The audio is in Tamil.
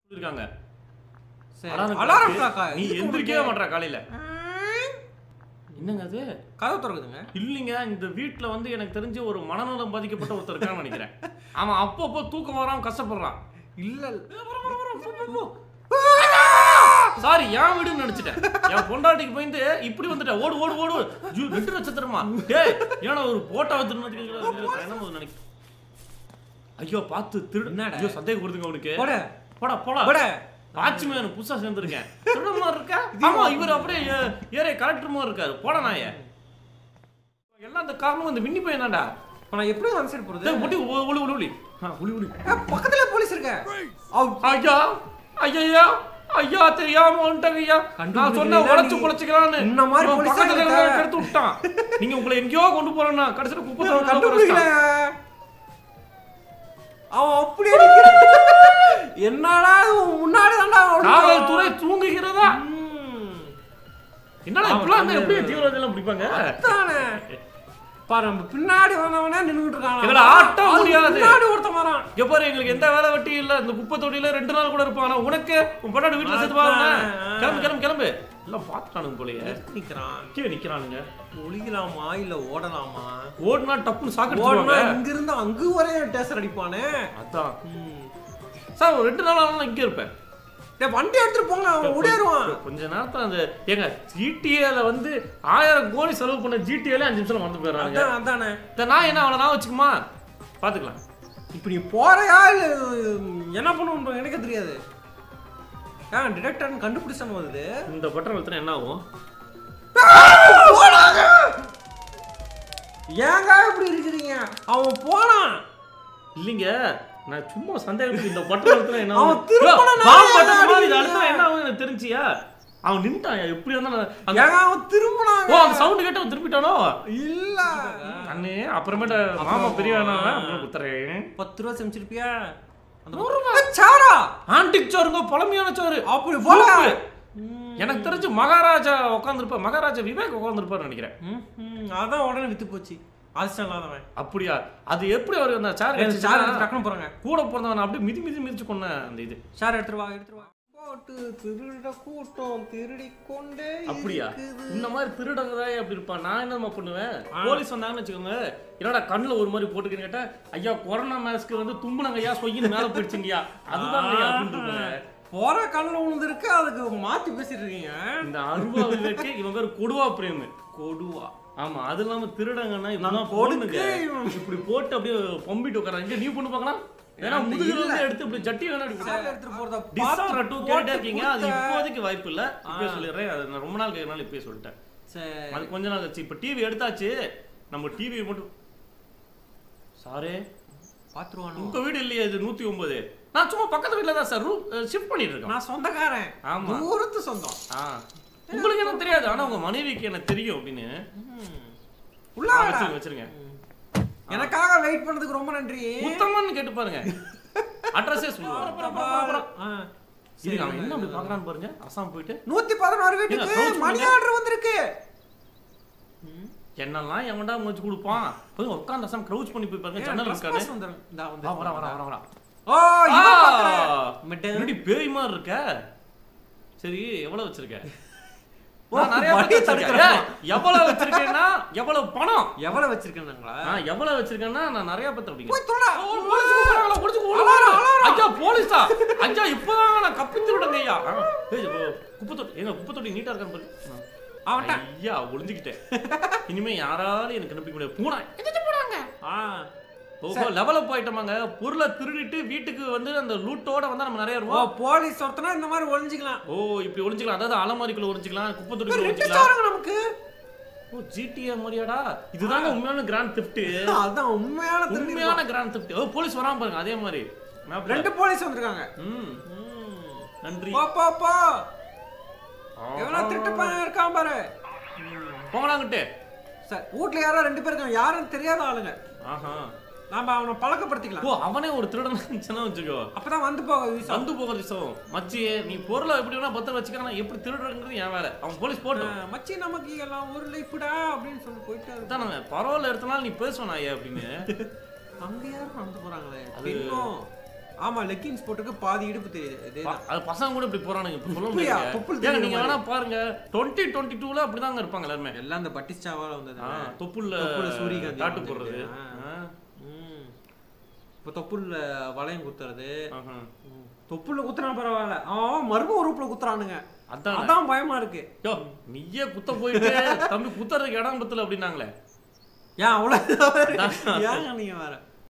இருக்காங்க சரி அலாரம் அலாரம் clock. clock-ஆ? நீ இதுக்கு எந்திரிக்கவே உங்களுக்கு- மாட்டா காலையில என்னங்க அது கதவு திறக்குதுங்க இல்லைங்க இந்த வீட்ல வந்து எனக்கு தெரிஞ்சு ஒரு மனநலம் பாதிக்கப்பட்ட ஒருத்தர் இருக்கான்னு நினைக்கிறேன் அவன் அப்பப்போ தூக்கம் வராம கஷ்டப்படுறான் இல்ல சாரி என் வீடுன்னு நினைச்சிட்டேன் என் பொண்டாட்டிக்கு போயிட்டு இப்படி வந்துட்டேன் ஓடு ஓடு ஓடு ஐயோ, ரெண்டு நட்சத்திரமா டேய் ஏன்னா ஒரு போட்டோ திருநத்துக்கு என்ன போது நினைக்கிறேன் ஐயோ பார்த்து திருடு என்னடா? ஐயோ சந்தேகம் கொடுத்துங்க அவனுக்கு போட போடா போடா போட வாட்ச்மேன் புதுசா சேர்ந்திருக்கேன் திருட மாதிரி இருக்கா ஆமா இவர் அப்படியே ஏ- ஏரே கலெக்டர் மாதிரி இருக்காரு போட நாய எல்லாம் அந்த காரணம் இந்த விண்ணி பையன் தான்டா இப்ப நான் எப்படி அந்த சைடு போறது டேய், ஒட்டி ஒ- ஒளி ஒளி ஒளி ஆ, ஒளி ஒளி ஏ, பக்கத்துல போலீஸ் இருக்க அவ் ஐயா ஐயா ஐயா தெரியாம வந்துட்டாங்க ஐயா நான் கண்டுபிடிக்கிறீங்களா சொன்ன உழைச்சு நீ? குழைச்சிக்கலான்னு இந்த மாதிரி இவன் போலீஸா பக்கத்துல இருக்க? இருக்கிறவன் கெடுத்து விட்டான் நீங்க உங்களை எங்கேயோ கொண்டு போறேன்னா கடைசியில குப்பை தொட்டில கண்டுபிடிக்கல வச்சிட்டான். அவன் அப்படி அடிக்கிறான். என்னடா இவன் முன்னாடி தான்டா காவல்துறை தூங்குகிறதா ம். என்னடா ஆமா, இப்பெல்லாம் வந்து ஆமா. எப்படி தீவிரவாதிகள் பிடிப்பாங்க அதானே. பாரு நம்ம பின்னாடி வந்தவனே நின்னுட்டு இருக்கான் எங்கடா ஆட்ட அது முடியாது. பின்னாடி ஒருத்தன் வரான் இங்க பாரு எங்களுக்கு எந்த வேலை வெட்டி இல்ல இந்த குப்பை தொட்டியில ரெண்டு நாள் கூட இருப்பான் ஆனா உனக்கு உன் பொண்டாட்டி வீட்டுல சேர்த்து பாருங்க அதான். கிளம்பு கிளம்பு கிளம்பு எல்லாம் பாத்துட்டானுங்க போலயே நிக்கிறான் கீழே நிக்கிறானுங்க ஒளிக்கலாமா இல்ல ஓடலாமா ஓடுனா டப்புன்னு ஓடனா சாக்கடிச்சுவாங்க இங்க இருந்து அங்கு வரை டேசர் அடிப்பானே அதான் ம். சார் ஒரு ரெண்டு நாள் ஆனாலும் இங்க இருப்பேன் டேய் வண்டி எடுத்துட்டு போங்க அவன் ஓடிடுவான் கொஞ்ச நேரத்துல அந்த ஏங்க ஜிடிஏல வந்து ஆயிரம் கோடி செலவு பண்ண ஜிடிஏல அஞ்சு நிமிஷம் மறந்து போயிடுறாங்க அதான் அதானே இந்த நான் என்ன அவளை நான் வச்சுக்குமா பாத்துக்கலாம் இப்ப நீ போறியா இல்ல என்ன பண்ணுவோம் எனக்கு தெரியாது ஏன் டிடெக்டர் கண்டுபிடிச்சானு வருது இந்த பட்டன் அழுத்தினா என்ன ஆகும் ஏங்க இப்படி இருக்கிறீங்க அவன் போனான் இல்லைங்க நான் சும்மா சந்தேகத்துக்கு இந்த பட்டன் அழுத்தினா என்ன அவன் ஆகும் திருப்பணும் யோ, பாம் பட்டன் நானே மாதிரி இது அடிக்கிறேன். அழுத்தினா என்ன ஆகும் எனக்கு தெரிஞ்சியா அவன் நின்ட்டான் எப்படி இருந்தாலும் அந்த- ஏங்க அவன் திரும்பினாங்க ஓ அந்த சவுண்ட் கேட்டு அவன் திருப்பிட்டானோ இல்ல அண்ணே அப்புறமேட்ட மாமா பெரிய வேணாம் குத்துறேன் பத்து ரூபா செமிச்சிருப்பியா அந்த நூறு ரூபா. ஏ, சாரா ஆன்டிக் சோறுங்க பழமையான சோறு அப்படி போல சூப்பு. எனக்கு தெரிஞ்சு மகாராஜா உட்காந்துருப்பா மகாராஜா விவேக் உட்காந்துருப்பாரு நினைக்கிறேன் ம், ம், அதான் உடனே வித்து போச்சு அதிர்ஷ்டம் இல்லாதவன் அப்படியா அது எப்படி அவருக்கு அந்த சார் எனக்கு சார் எடுத்து டக்குனு போறாங்க கூட பிறந்தவன் அப்படியே மிதி மிதி மிதிச்சு கொன்ன அந்த இது சார் எடுத்துட்டு வா எடுத்துட்டு வா போட்டு திருட கூட்டம் திருடி கொண்டே அப்படியா இருக்குது. இந்த மாதிரி திருடங்கதான் அப்படி இருப்பான் நான் என்னமா பண்ணுவேன் ஆ. போலீஸ் வந்தாங்கன்னு வச்சுக்கோங்க என்னடா கண்ணுல ஒரு மாதிரி போட்டுக்கிறேன்னு கேட்டா ஐயா கொரோனா மாஸ்க்கு வந்து தும்புனங்க ஐயா சொய்யின்னு மேல போயிடுச்சுங்கய்யா அதுதான் ஐயா அப்படின்னு இருப்பாங்க. போற கண்ணில் விழுந்திருக்கு அதுக்கு மாத்தி பேசிட்டு இருக்கீங்க இந்த அருவா விவேக்கு இவன் பேர் கொடுவா பிரேமு கொடுவா ஆமா அது இல்லாம திருடங்கன்னா இப்படிதான் நான் போடுங்க கொடுக்க இப்படி போட்டு அப்படியே பம்பிட்டு உட்கார இங்க நீ பொண்ணு பார்க்கலாம் ஏன்னா அந்த முதுகுல இல்ல. இருந்து எடுத்து இப்படி ஜட்டி வேணா இப்படி சார் எடுத்துட்டு போறத டிஸ்ஆனர் டூ கேட்டே இருக்கீங்க அது கொடுத்த- இப்போதைக்கு வாய்ப்பு இல்ல இப்பயே ஆ. சொல்லிடுறேன் அது நான் ரொம்ப நாள் கேட்கறனால இப்பயே சொல்லிட்டேன் சரி அது கொஞ்ச நாள் ஆச்சு இப்ப டிவி எடுத்தாச்சு நம்ம டிவி மட்டும் சாரே பாத்துருவானு உங்க வீடு இல்லையே இது நூத்தி ஒன்பது நான் சும்மா பக்கத்து வீட்டுல தான் சார் ரூம் ஷிஃப்ட் பண்ணிட்டு இருக்கேன் நான் சொந்தக்காரன் ஆமா. தூரத்து சொந்தம் ஆ உங்களுக்கு என்ன தெரியாது ஆனா உங்க மனைவிக்கு என்ன தெரியும் அப்படின்னு ம். ஆ, உள்ள வாடா. வச்சிருங்க வச்சிருங்க எனக்காக வெயிட் பண்ணதுக்கு ரொம்ப நன்றி உத்தமன்னு கேட்டு பாருங்க அட்ரஸே சொல்லுவாங்க ஆ. இதுக்கு அவன் என்ன அப்படி பாக்குறான்னு பாருங்க அசாம் போயிட்டு நூத்தி பதினாறு ஏங்க, வீட்டுக்கு crouch மணி பண்ணுங்க. ஆர்டர் வந்திருக்கு என்னெல்லாம் எவன்டா முடிச்சு கொடுப்பான் போய் உட்காந்து அசாம் க்ரௌச் பண்ணி போய் பாருங்க ஜன்னல் இருக்காது Trespass வந்துரும். இந்தா வந்து. வா வரா வரா வரா வரா ஓ இவன் பாக்குறேன். மிட்டு. என்னடி பேய் மாதிரி இருக்க சரி எவ்வளவு வச்சிருக்க ஓ, நான் நிறைய வண்டி பத்தி வச்சிருக்கேன். தடுக்கிறேன். ஏய், எவ்வளவு வச்சிருக்கேன்னா எவ்வளவு பணம் எவ்வளவு வச்சிருக்கேன்னாங்களா நான் எவ்வளவு வச்சிருக்கேன்னா நான் நிறைய பத்தி அப்படிங்க போய் தொட. போலீஸ் கூப்பிடுறாங்களா? போலீஸ் அலாரம், கூப்பிடுறாங்களா? அலாரம். ஐயா போலீஸா ஐயா இப்பதான் நான் கப்பித்து விடுங்க ஐயா ஆ, ஏய், இப்போ குப்பை தொட்டி ஏங்க குப்பை தொட்டி நீட்டா இருக்கான்னு பாரு அவன்ட்ட. ஐயா ஒளிஞ்சுக்கிட்டேன் இனிமே யாராலும் எனக்கு கண்டுபிடிக்க முடியாது பூனா எதிர்த்து போடாங்க ஆ. ஓஹோ லெவல் அப் ஆயிட்டோமாங்க பொருளை திருடிட்டு வீட்டுக்கு வந்து அந்த லூட்டோட வந்தா நம்ம நிறைய ஓ ரூபா போலீஸ் ஒருத்தனா இந்த மாதிரி ஒளிஞ்சுக்கலாம் ஓ இப்படி ஒளிஞ்சுக்கலாம் அதாவது அலமாரிக்குள்ள ஒளிஞ்சுக்கலாம் குப்பை இப்ப தொட்டிக்குள்ள ரெண்டு ஒளிஞ்சுக்கலாம் ஸ்டாருங்க நமக்கு ஓ ஜிடிஏ மாதிரியாடா இதுதாங்க உண்மையான கிராண்ட் திஃப்ட் அதான் உண்மையான திருடி உண்மையான கிராண்ட் திஃப்ட் ஓ போலீஸ் வராம பாருங்க அதே மாதிரி மேப்ல. ரெண்டு போலீஸ் வந்திருக்காங்க ம் நன்றி போ போ போ எவனா திருட்டு பையன் இருக்கான் பாரு போங்கடாங்கிட்டு சார் வீட்ல யாரோ ரெண்டு பேர் இருக்காங்க யாருன்னு தெரியாத ஆளுங்க ஆஹா நாம அவனை பழக்கப்படுத்திக்கலாம் ஓ அவனே ஒரு திருடன் இருந்துச்சுன்னா வச்சுக்கோ அப்பதான் வந்து போக வீசா வந்து போகிற விஷயம் மச்சி நீ பொருளை எப்படி வேணா பத்திரம் வச்சுக்கலாம் எப்படி திருடுறங்கிறது என் வேலை அவன் போலீஸ் போட்டோம் மச்சி நமக்கு எல்லாம் ஒரு லைஃப்டா அப்படின்னு சொல்லி போயிட்டு அதான் நாங்க பரவாயில்ல எடுத்தனால நீ பேசுவேன் ஐயா அப்படின்னு அங்க யாரும் நடந்து போறாங்களே அது- இன்னும் ஆமா லெக்கின்ஸ் போட்டுக்கு பாதி இடுப்பு தெரியுது இதே ப- அது பசங்க கூட இப்படி போறானுங்க இப்ப சொல்ல தொப்புயா, முடியாது தொப்புள் ஏங்க தெரியுற நீங்க மாதிரி. வேணா பாருங்க டுவெண்ட்டி டுவெண்ட்டி டூல அப்படிதாங்க இருப்பாங்க எல்லாருமே எல்லாம் அந்த பட்டிஸ்டாவால வந்தது ஆ, தொப்புள்ள தொப்புள்ள சூரியகாந்தி டாட்டு வந்துருக்கு. போடுறது ஆ. ஆ, ம். இப்ப தொப்புள்ள வளையம் குத்துறது ஆஹா. தொப்புள்ள குத்துனா பரவாயில்ல அவன் மர்ம உறுப்புல குத்துறானுங்க அதான் அதான் பயமா இருக்கு யோ நீயே குத்த போயிட்டு தம்பி குத்துறதுக்கு இடம் பத்தல அப்படின்னாங்களே ஏன் அவ்வளவு ஏங்க நீங்க வேற